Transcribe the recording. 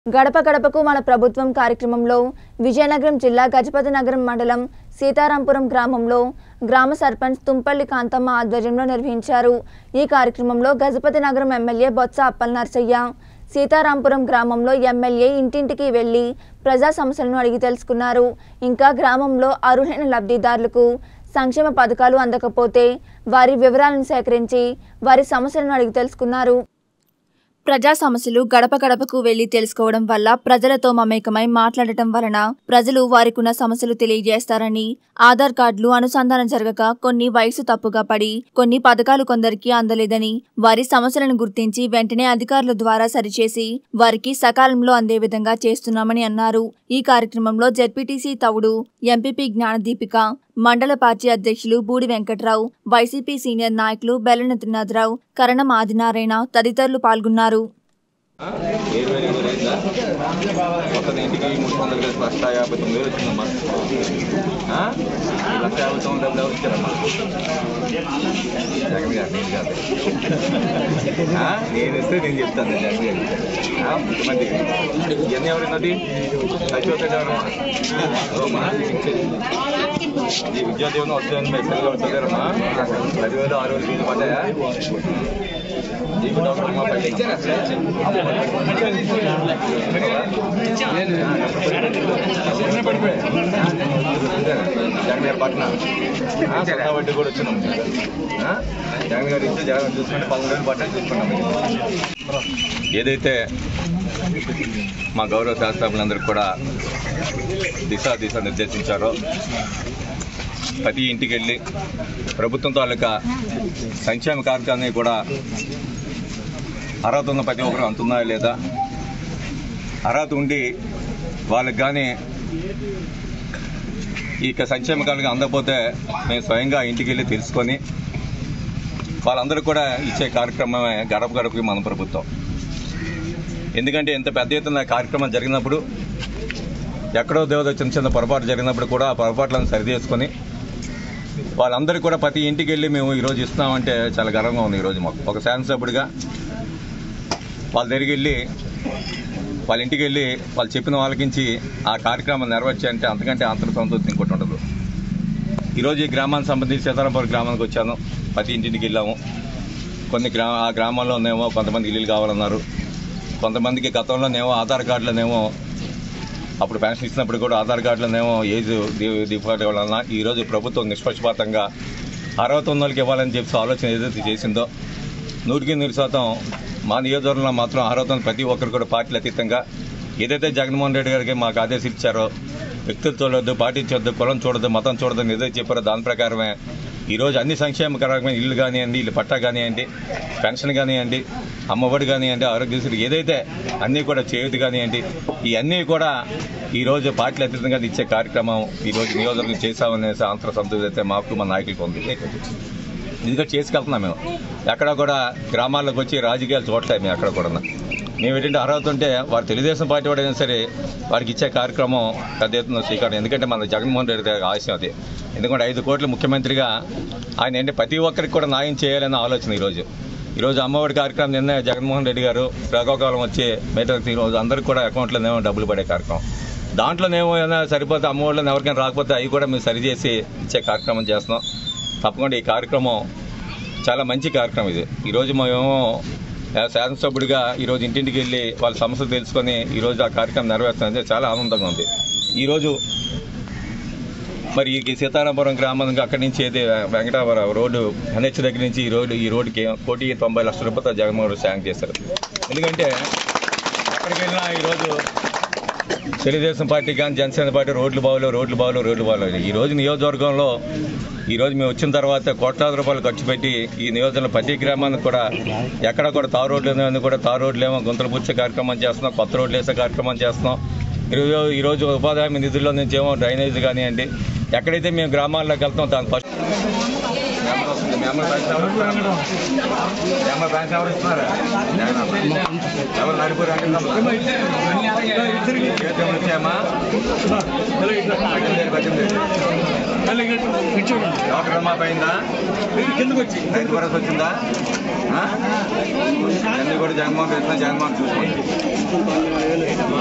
గడప గడపకు మన ప్రభుత్వం కార్యక్రమంలో విజయనగరం జిల్లా గజపతి నగరం మండలం సీతారాంపురం గ్రామంలో గ్రామ సర్పంచ్ తుంపల్లి కాంతమ్మ ఆధ్వర్యంలో నిర్వహించారు ఈ కార్యక్రమంలో గజపతి నగరం ఎమ్మెల్యే బొత్స అప్పల్ నర్సయ్య సీతారాంపురం గ్రామంలో ఎమ్మెల్యే ఇంటింటికి వెళ్లి ప్రజా సమస్యలను అడిగి తెలుసుకున్నారు ఇంకా గ్రామంలో అర్హులైన లబ్ధిదారులకు సంక్షేమ పథకాలు అందకపోతే వారి వివరాలను సేకరించి వారి సమస్యలను అడిగి తెలుసుకున్నారు ప్రజా సమస్యలు గడప గడపకు వెళ్లి తెలుసుకోవడం వల్ల ప్రజలతో మమేకమై మాట్లాడటం వలన ప్రజలు వారికున్న సమస్యలు తెలియజేస్తారని ఆధార్ కార్డులు అనుసంధానం జరగక కొన్ని వయసు తప్పుగా పడి కొన్ని పథకాలు కొందరికి అందలేదని వారి సమస్యలను గుర్తించి వెంటనే అధికారుల ద్వారా సరిచేసి వారికి సకాలంలో అందే విధంగా చేస్తున్నామని అన్నారు ఈ కార్యక్రమంలో జెడ్పీటీసీ తవుడు ఎంపీపీ జ్ఞానదీపిక మండల పార్టీ అధ్యక్షులు బూడి వెంకట్రావు వైసీపీ సీనియర్ నాయకులు బెల్లన త్రినాథరావు కరణం ఆదినారాయణ తదితరులు పాల్గొన్నారు ఏడు వేల ఎనిమిది అయిందా మొత్తం ఇంటికి మూడు వందల కలిసి లక్ష యాభై తొమ్మిది వేలు వచ్చిందమ్మా ఆ? ఈ లక్ష యాభై తొమ్మిది డబ్బులు ఎవరు ఇచ్చారమ్మా జగన్ గారు నేను కాదు ఆ? నేను ఇస్తే నేను చెప్తాను జగన్ గారు ఇచ్చారు. ఆ? ముఖ్యమంత్రి గారు. ఇవన్నీ ఎవరిన్నది సచివత ఎవరమ్మా ఎవరమ్మా? ఈ విద్యా జీవనం వస్తుందని మీ పిల్లలు చదివారమ్మా పదివేలు ఆరు వేలు ఫీజు పడ్డాయా నీకు డబ్బులు అమ్మా జగన్ గారు పట్న సొంత వడ్డీ కూడా వచ్చినాం ఆ? జగన్ గారు ఇస్తే జగన్ చూసుకుంటే పదమూడు వేలు పట్ట చూసుకున్నాం ఏదైతే మా గౌరవ శాస్త్రజ్ఞులందరికీ కూడా దిశ దిశ నిర్దేశించారో ప్రతి ఇంటికి వెళ్ళి ప్రభుత్వం తాలూకా సంక్షేమ కార్యక్రమాన్ని కూడా అర్హత ఉన్న ప్రతి ఒక్కరు అంతుందా లేదా అర్హత ఉండి వాళ్ళకి కానీ ఈ యొక్క సంక్షేమ కార్యక్రమం అందకపోతే మేము స్వయంగా ఇంటికి వెళ్ళి తెలుసుకొని వాళ్ళందరూ కూడా ఇచ్చే కార్యక్రమమే గడప గడపకి మన ప్రభుత్వం ఎందుకంటే ఇంత పెద్ద ఎత్తున కార్యక్రమం జరిగినప్పుడు ఎక్కడో దేవత చిన్న చిన్న పొరపాటు జరిగినప్పుడు కూడా ఆ పొరపాట్లను సరిచేసుకొని వాళ్ళందరికీ కూడా ప్రతి ఇంటికి వెళ్ళి మేము ఈరోజు ఇస్తున్నామంటే చాలా గర్వంగా ఉంది ఈరోజు మాకు ఒక శాసనసభ్యుడిగా వాళ్ళ దగ్గరికి వెళ్ళి వాళ్ళ ఇంటికి వెళ్ళి వాళ్ళు చెప్పిన వాళ్ళకించి ఆ కార్యక్రమం నెరవేర్చాయంటే అంతకంటే అంతర సంతృప్తి ఇంకోటి ఉండదు ఈరోజు ఈ గ్రామానికి సంబంధించి సీతారాంపురం గ్రామానికి వచ్చాను ప్రతి ఇంటింటికి వెళ్ళాము కొన్ని గ్రా ఆ గ్రామాల్లోనేమో కొంతమంది ఇల్లు కావాలన్నారు కొంతమందికి గతంలోనేమో ఆధార్ కార్డులోనేమో అప్పుడు పెన్షన్ ఇచ్చినప్పుడు కూడా ఆధార్ కార్డులోనేమో ఏజ్ డిఫాల్ట్ వలన ఈరోజు ప్రభుత్వం నిష్పక్షపాతంగా అర్హత ఉన్న వాళ్ళకి ఇవ్వాలని చెప్పి ఆలోచన ఏదైతే చేసిందో నూటికి నూరు శాతం మా నియోజకవర్గంలో మాత్రం అర్హత ఉన్న ప్రతి ఒక్కరు కూడా పార్టీలు అతీతంగా ఏదైతే జగన్మోహన్ రెడ్డి గారికి మాకు ఆదేశాలు ఇచ్చారో వ్యక్తులు చూడొద్దు పార్టీ చూడొద్దు కులం చూడొద్దు మతం చూడొద్దు అని ఏదైతే చెప్పారో దాని ప్రకారమే ఈరోజు అన్ని సంక్షేమకరమైన ఇల్లు కానివ్వండి ఇల్లు పట్టా కానివ్వండి పెన్షన్ కానివ్వండి అమ్మఒడి కానివ్వండి ఆరోగ్యశ్రీ ఏదైతే అన్నీ కూడా చేయుది కానివ్వండి ఇవన్నీ కూడా ఈరోజు పార్టీలు అతీతంగా ఇచ్చే కార్యక్రమం ఈరోజు నియోజకవర్గం చేశామనే ఆంతర సంతృప్తి అయితే మాకు మా నాయకులకు ఉంది ఇంకా చేసుకెళ్తున్నాం మేము ఎక్కడ కూడా గ్రామాల్లోకి వచ్చి రాజకీయాలు చూడలేదు మేము ఎక్కడ కూడా మేము ఏంటంటే అర్హత ఉంటే వారు తెలుగుదేశం పార్టీ వాడైనా సరే వారికి ఇచ్చే కార్యక్రమం పెద్ద ఎత్తున స్వీకారం ఎందుకంటే మన జగన్మోహన్ రెడ్డి గారి ఆశయం అది ఎందుకంటే ఐదు కోట్ల ముఖ్యమంత్రిగా ఆయన ఏంటి ప్రతి ఒక్కరికి కూడా న్యాయం చేయాలన్న ఆలోచన ఈరోజు ఈరోజు అమ్మఒడి కార్యక్రమం నిన్న జగన్మోహన్ రెడ్డి గారు శ్రీకాకుళం వచ్చి మిగతా ఈరోజు అందరికి కూడా అకౌంట్లోనేమో డబ్బులు పడే కార్యక్రమం దాంట్లోనేమో ఏమైనా సరిపోతే అమ్మఒడిలో ఎవరికైనా రాకపోతే అవి కూడా మేము సరిచేసి ఇచ్చే కార్యక్రమం చేస్తున్నాం తప్పకుండా ఈ కార్యక్రమం చాలా మంచి కార్యక్రమం ఇది ఈరోజు మేమేమో ఆ, శాసనసభ్యుడిగా ఈరోజు ఇంటింటికి వెళ్ళి వాళ్ళ సమస్యలు తెలుసుకొని ఈరోజు ఆ కార్యక్రమం నెరవేరుతుంది చాలా ఆనందంగా ఉంది ఈరోజు మరి ఈ సీతారామపురం గ్రామం నుంచి అక్కడి నుంచి ఏది వెంకటాపురం రోడ్డు ఎన్హెచ్ దగ్గర నుంచి ఈ రోడ్డు ఈ రోడ్డుకి కోటి తొంభై లక్షల రూపాయలతో జగన్మోహన్ రెడ్డి శాంక్ చేశారు ఎందుకంటే ఎక్కడికి వెళ్ళినా ఈరోజు తెలుగుదేశం పార్టీ కానీ జనసేన పార్టీ రోడ్లు బాగోలేవు రోడ్లు బాగోలేవు రోడ్లు బాగోలేవు ఈ రోజు నియోజకవర్గంలో ఈ రోజు మేము వచ్చిన తర్వాత కోట్లాది రూపాయలు ఖర్చు పెట్టి ఈ నియోజకవర్గంలో ప్రతి గ్రామానికి కూడా ఎక్కడ కూడా తారు రోడ్లు ఉన్నాయని కూడా తారు రోడ్లు ఏమో గుంతలు పుచ్చే కార్యక్రమం చేస్తున్నాం కొత్త రోడ్లు వేసే కార్యక్రమం చేస్తున్నాం ఈరోజు ఈరోజు ఉపాధి హామీ నిధుల్లో నుంచి ఏమో డ్రైనేజ్ కానివ్వండి ఎక్కడైతే మేము గ్రామాల్లోకి వెళ్తాం దాని ఫస్ట్ ఎవరు నలుగురు జీవితం వచ్చాయమ్మా పద్దెనిమిది పద్దెనిమిది డాక్టర్ అమ్మా పోయిందా కిందకు వచ్చి రైతు భరోసా వచ్చిందా ఆ? అన్నీ కూడా జగన్మోహన్ రెడ్డి జగన్మోహన్ చూసుకోండి